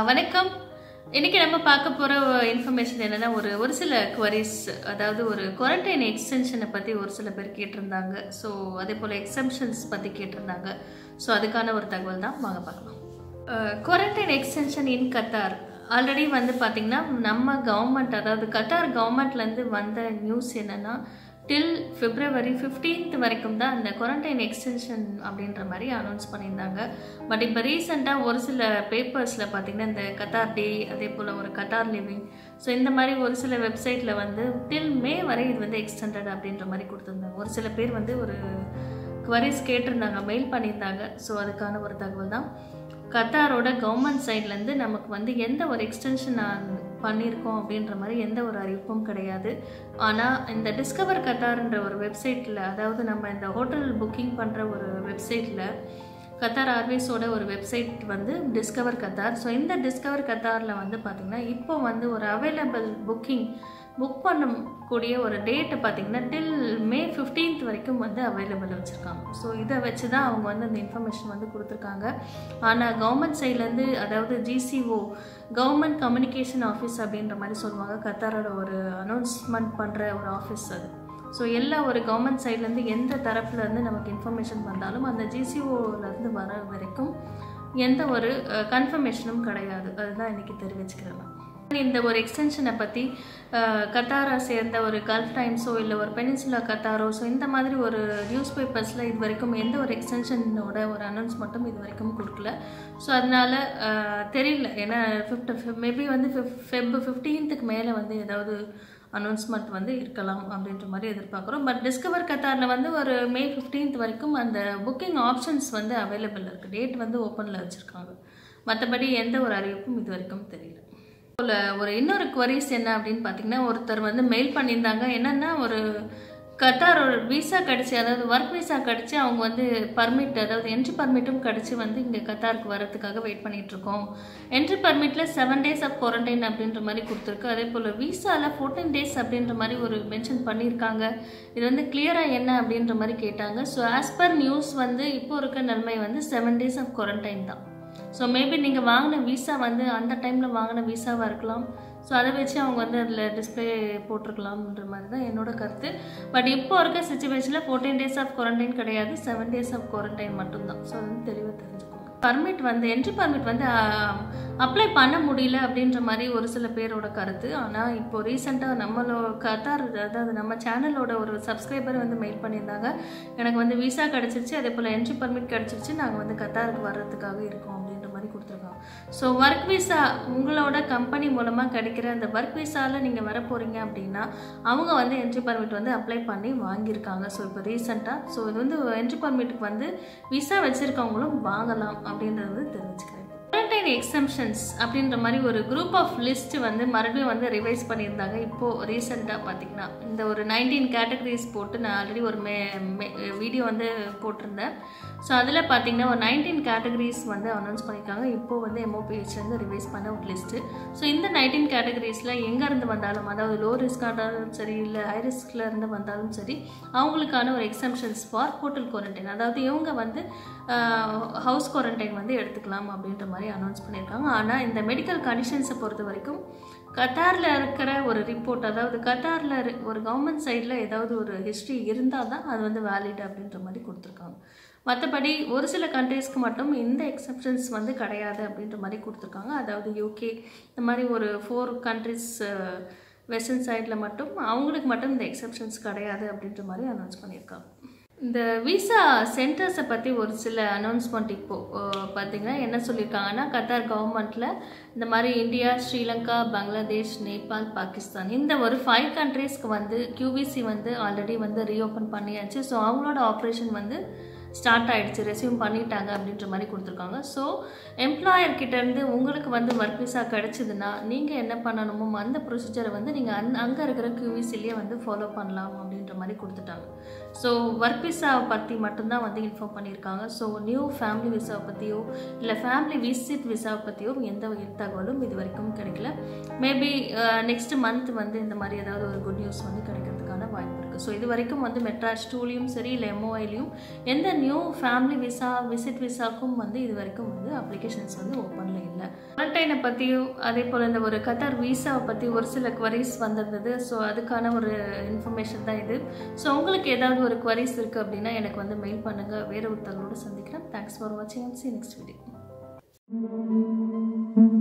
வணக்கம் இன்னைக்கு நம்ம பார்க்க போகிற இன்ஃபர்மேஷன் என்னன்னா ஒரு ஒரு சில queries அதாவது ஒரு குவாரண்டைன் எக்ஸ்டென்ஷனை பற்றி ஒரு சில பேர் கேட்டிருந்தாங்க ஸோ அதே போல் எக்ஸம்ஷன்ஸ் பற்றி கேட்டிருந்தாங்க ஸோ அதுக்கான ஒரு தகவல் தான் வாங்க பார்க்கலாம் quarantine extension in Qatar already வந்து பார்த்திங்கன்னா நம்ம கவர்மெண்ட் அதாவது கத்தார் கவர்மெண்ட்லேருந்து வந்த நியூஸ் என்னென்னா டில் பிப்ரவரி 15th வரைக்கும் தான் அந்த குவாரண்டைன் எக்ஸ்டென்ஷன் அப்படின்ற மாதிரி அனௌன்ஸ் பண்ணியிருந்தாங்க பட் இப்போ ரீசெண்டாக ஒரு சில பேப்பர்ஸில் பார்த்தீங்கன்னா இந்த கத்தார் டே அதே போல் ஒரு கத்தார் லிவிங் ஸோ இந்த மாதிரி ஒரு சில வெப்சைட்டில் வந்து டில் மே வரை இது வந்து எக்ஸ்டெண்டட் அப்படின்ற மாதிரி கொடுத்துருந்தாங்க ஒரு சில பேர் வந்து ஒரு queries கேட்டிருந்தாங்க மெயில் பண்ணியிருந்தாங்க ஸோ அதுக்கான ஒரு தகவல் தான் கத்தாரோட கவர்மெண்ட் சைட்லேருந்து நமக்கு வந்து எந்த ஒரு எக்ஸ்டென்ஷன் பண்ணியிருக்கோம் அப்படின்ற மாதிரி எந்த ஒரு அறிவிப்பும் கிடையாது ஆனால் இந்த டிஸ்கவர் கத்தார்ன்ற ஒரு வெப்சைட்டில் அதாவது நம்ம இந்த ஹோட்டல் புக்கிங் பண்ணுற ஒரு வெப்சைட்டில் கத்தார் ஆர்வேஸோட ஒரு வெப்சைட் வந்து டிஸ்கவர் கத்தார் ஸோ இந்த டிஸ்கவர் கத்தாரில் வந்து பார்த்திங்கன்னா இப்போ வந்து ஒரு அவைலபிள் புக்கிங் புக் பண்ணக்கூடிய ஒரு டேட்டு பார்த்திங்கன்னா டில் மே 15th வரைக்கும் வந்து அவைலபிள் வச்சுருக்காங்க ஸோ இதை வச்சு தான் அவங்க வந்து அந்த இன்ஃபர்மேஷன் வந்து கொடுத்துருக்காங்க ஆனால் கவர்மெண்ட் சைட்லேருந்து அதாவது ஜிசிஓ கவர்மெண்ட் கம்யூனிகேஷன் ஆஃபீஸ் அப்படின்ற மாதிரி சொல்லுவாங்க கத்தாரோட ஒரு அனௌன்ஸ்மெண்ட் பண்ணுற ஒரு ஆஃபீஸ் அது ஸோ எல்லா ஒரு கவர்மெண்ட் சைட்லேருந்து எந்த தரப்புலேருந்து நமக்கு இன்ஃபர்மேஷன் வந்தாலும் அந்த ஜிசிஓலேருந்து வர வரைக்கும் எந்த ஒரு கன்ஃபர்மேஷனும் கிடையாது அதுதான் இன்றைக்கி தெரிவிச்சுக்கிறேன் நான். இந்த ஒரு எக்ஸ்டென்ஷனை பற்றி கத்தாரை சேர்ந்த ஒரு கல்ஃப் டைம்ஸோ இல்லை ஒரு பெனின்சுலா கத்தாரோ ஸோ இந்த மாதிரி ஒரு நியூஸ் பேப்பர்ஸில் இது வரைக்கும் எந்த ஒரு எக்ஸ்டென்ஷனோட ஒரு அனௌன்ஸ்மெண்ட்டும் இது வரைக்கும் கொடுக்கல ஸோ அதனால அஹ், தெரியல ஏன்னா ஃபிஃப்ட் மேபி வந்து ஃபிஃப் ஃபெப் ஃபிஃப்டீன்த்துக்கு மேலே வந்து ஏதாவது அனௌன்ஸ்மெண்ட் வந்து இருக்கலாம் அப்படின்ற மாதிரி எதிர்பார்க்குறோம் பட் டிஸ்கவர் கத்தாரில் வந்து ஒரு மே 15th வரைக்கும் அந்த புக்கிங் ஆப்ஷன்ஸ் வந்து அவைலபிள் இருக்குது டேட் வந்து ஓப்பனில் வச்சுருக்காங்க மற்றபடி எந்த ஒரு அறிவிப்பும் இது வரைக்கும் தெரியல போல ஒரு இன்னொரு queries என்ன அப்படின்னு பார்த்தீங்கன்னா ஒருத்தர் வந்து மெயில் பண்ணியிருந்தாங்க என்னென்னா ஒரு கத்தார் ஒரு விசா கிடச்சி அதாவது ஒர்க் விசா கிடச்சி அவங்க வந்து பர்மிட் அதாவது என்ட்ரி பர்மிட்டும் கிடச்சி வந்து இங்கே கத்தாருக்கு வரதுக்காக வெயிட் பண்ணிட்டு இருக்கோம் என்ட்ரி பர்மிட்டில் செவன் டேஸ் ஆஃப் குவாரண்டைன் அப்படின்ற மாதிரி கொடுத்துருக்கு அதே போல் விசாவில் ஃபோர்டீன் டேஸ் அப்படின்ற மாதிரி ஒரு மென்ஷன் பண்ணியிருக்காங்க இது வந்து கிளியராக என்ன அப்படின்ற மாதிரி கேட்டாங்க ஸோ ஆஸ் பர் நியூஸ் வந்து இப்போ இருக்க நிலைமை வந்து செவன் டேஸ் ஆஃப் குவாரண்டைன் தான் ஸோ மேபி நீங்கள் வாங்கின விசா வந்து அந்த டைமில் வாங்கின விசாவாக இருக்கலாம் ஸோ அதை வச்சு அவங்க வந்து அதில் டிஸ்பிளே போட்டிருக்கலாம்ன்ற மாதிரி தான் என்னோட கருத்து பட் இப்போ இருக்க சுச்சுவேஷனில் ஃபோர்டீன் டேஸ் ஆஃப் குவாரண்டைன் கிடையாது செவன் டேஸ் ஆஃப் குவாரண்டைன் மட்டும்தான் ஸோ அது வந்து தெளிவாக தெரிஞ்சுக்கோங்க பர்மிட் வந்து என்ட்ரி பர்மிட் வந்து அப்ளை பண்ண முடியல அப்படின்ற மாதிரி ஒரு சில பேரோட கருத்து ஆனால் இப்போ ரீசெண்டாக நம்மளோ கத்தார் அதாவது நம்ம சேனலோட ஒரு சப்ஸ்கிரைபர் வந்து மெயில் பண்ணியிருந்தாங்க எனக்கு வந்து விசா கிடச்சிருச்சு அதே போல் என்ட்ரி பர்மிட் கிடச்சிருச்சு நாங்கள் வந்து கத்தாருக்கு வர்றதுக்காக இருக்கோம் அப்படின்ற மாதிரி கொடுத்துருக்காங்க ஸோ ஒர்க் விசா உங்களோட கம்பெனி மூலமாக கிடைக்கிற அந்த ஒர்க் விசாவில் நீங்கள் வர போகிறீங்க அப்படின்னா அவங்க வந்து என்ட்ரி பர்மிட் வந்து அப்ளை பண்ணி வாங்கியிருக்காங்க ஸோ இப்போ ரீசெண்டாக ஸோ இது வந்து என்ட்ரி பர்மிட்டுக்கு வந்து விசா வச்சுருக்கவங்களும் வாங்கலாம் அப்படின்றது வந்து தெரிஞ்சுக்கிறேன் குவாரண்டைன் எக்ஸம்ஷன்ஸ் அப்படின்ற மாதிரி ஒரு குரூப் ஆஃப் லிஸ்ட் வந்து மறுபடியும் வந்து ரிவைஸ் பண்ணியிருந்தாங்க இப்போது ரீசெண்டாக பார்த்தீங்கன்னா இந்த ஒரு நைன்டீன் கேட்டகரிஸ் போட்டு நான் ஆல்ரெடி ஒரு மே வீடியோ வந்து போட்டிருந்தேன் ஸோ அதில் பார்த்தீங்கன்னா ஒரு நைன்டீன் கேட்டகரிஸ் வந்து அனௌன்ஸ் பண்ணியிருக்காங்க இப்போது வந்து எம்ஓபிஹெச்லேருந்து ரிவைஸ் பண்ண ஒரு லிஸ்ட்டு ஸோ இந்த நைன்டீன் கேட்டகரிஸில் எங்கேருந்து வந்தாலும் அதாவது லோ ரிஸ்க்காக இருந்தாலும் சரி இல்லை ஹை ரிஸ்கில் இருந்து வந்தாலும் சரி அவங்களுக்கான ஒரு எக்ஸம்ஷன்ஸ் ஃபார் ஹோட்டல் குவாரண்டைன் அதாவது இவங்க வந்து ஹவுஸ் குவாரண்டைன் வந்து எடுத்துக்கலாம் அப்படின்ற மாதிரி அனௌன்ஸ் பண்ணியிருக்காங்க ஆனால் இந்த மெடிக்கல் கண்டிஷன்ஸை பொறுத்த வரைக்கும் கத்தாரில் இருக்கிற ஒரு ரிப்போர்ட் அதாவது கத்தாரில் ஒரு கவர்மெண்ட் சைடில் ஏதாவது ஒரு ஹிஸ்ட்ரி இருந்தால் தான் அது வந்து வேலிட் அப்படின்ற மாதிரி கொடுத்துருக்காங்க மற்றபடி ஒரு சில கண்ட்ரீஸ்க்கு மட்டும் இந்த எக்ஸப்ஷன்ஸ் வந்து கிடையாது அப்படின்ற மாதிரி கொடுத்துருக்காங்க அதாவது யூகே இந்த மாதிரி ஒரு ஃபோர் கண்ட்ரிஸ் வெஸ்டர்ன் சைடில் மட்டும் அவங்களுக்கு மட்டும் இந்த எக்ஸப்ஷன்ஸ் கிடையாது அப்படின்ற மாதிரி அனௌன்ஸ் பண்ணியிருக்காங்க இந்த விசா சென்டர்ஸை பற்றி ஒரு சில அனௌன்ஸ்மெண்ட் இப்போது பார்த்தீங்கன்னா என்ன சொல்லியிருக்காங்கன்னா கத்தார் கவர்மெண்ட்டில் இந்த மாதிரி இந்தியா ஸ்ரீலங்கா பங்களாதேஷ் நேபாள் பாகிஸ்தான் இந்த ஒரு ஃபைவ் கண்ட்ரீஸ்க்கு வந்து கியூபிசி வந்து ஆல்ரெடி வந்து ரீஓப்பன் பண்ணியாச்சு ஸோ அவங்களோட ஆப்ரேஷன் வந்து ஸ்டார்ட் ஆகிடுச்சு ரெசியூம் பண்ணிட்டாங்க அப்படின்ற மாதிரி கொடுத்துருக்காங்க ஸோ எம்ப்ளாயர் கிட்டேருந்து உங்களுக்கு வந்து ஒர்க் விசா கிடச்சிதுன்னா நீங்கள் என்ன பண்ணணுமோ அந்த ப்ரொசீஜரை வந்து நீங்கள் அந் அங்கே இருக்கிற கியூவிசிலேயே வந்து ஃபாலோ பண்ணலாம் அப்படின்ற மாதிரி கொடுத்துட்டாங்க ஸோ ஒர்க் விசாவை பற்றி மட்டும்தான் வந்து இன்ஃபார்ம் பண்ணியிருக்காங்க ஸோ நியூ ஃபேமிலி விசாவை பற்றியோ இல்லை ஃபேமிலி விசிட் விசாவை பற்றியோ எந்த ஒரு தகவலும் இது வரைக்கும் கிடைக்கல மேபி நெக்ஸ்ட் மந்த் வந்து இந்த மாதிரி ஏதாவது ஒரு குட் நியூஸ் வந்து கிடைக்கிறதுக்கான வாய்ப்பு இருக்குது ஸோ இது வரைக்கும் வந்து மெட்ராஸ் டூலையும் சரி இல்லை எம்ஓஐலையும் எந்த நியூ ஃபேமிலி விசா விசிட் விசாக்கும் வந்து இது வரைக்கும் வந்து அப்ளிகேஷன்ஸ் வந்து ஓப்பனில் இல்லை குவாரண்டைனை பற்றியும் அதே போல் இந்த ஒரு கத்தார் விசாவை பற்றி ஒரு சில குவரிஸ் வந்திருந்தது ஸோ அதுக்கான ஒரு இன்ஃபர்மேஷன் தான் இது ஸோ உங்களுக்கு ஏதாவது ஒரு குவரிஸ் இருக்குது அப்படின்னா எனக்கு வந்து மெயில் பண்ணுங்கள் வேறு ஒரு தகவலோடு சந்திக்கிறேன் தேங்க்ஸ் ஃபார் வாட்சிங் சி நெக்ஸ்ட் வீடியோ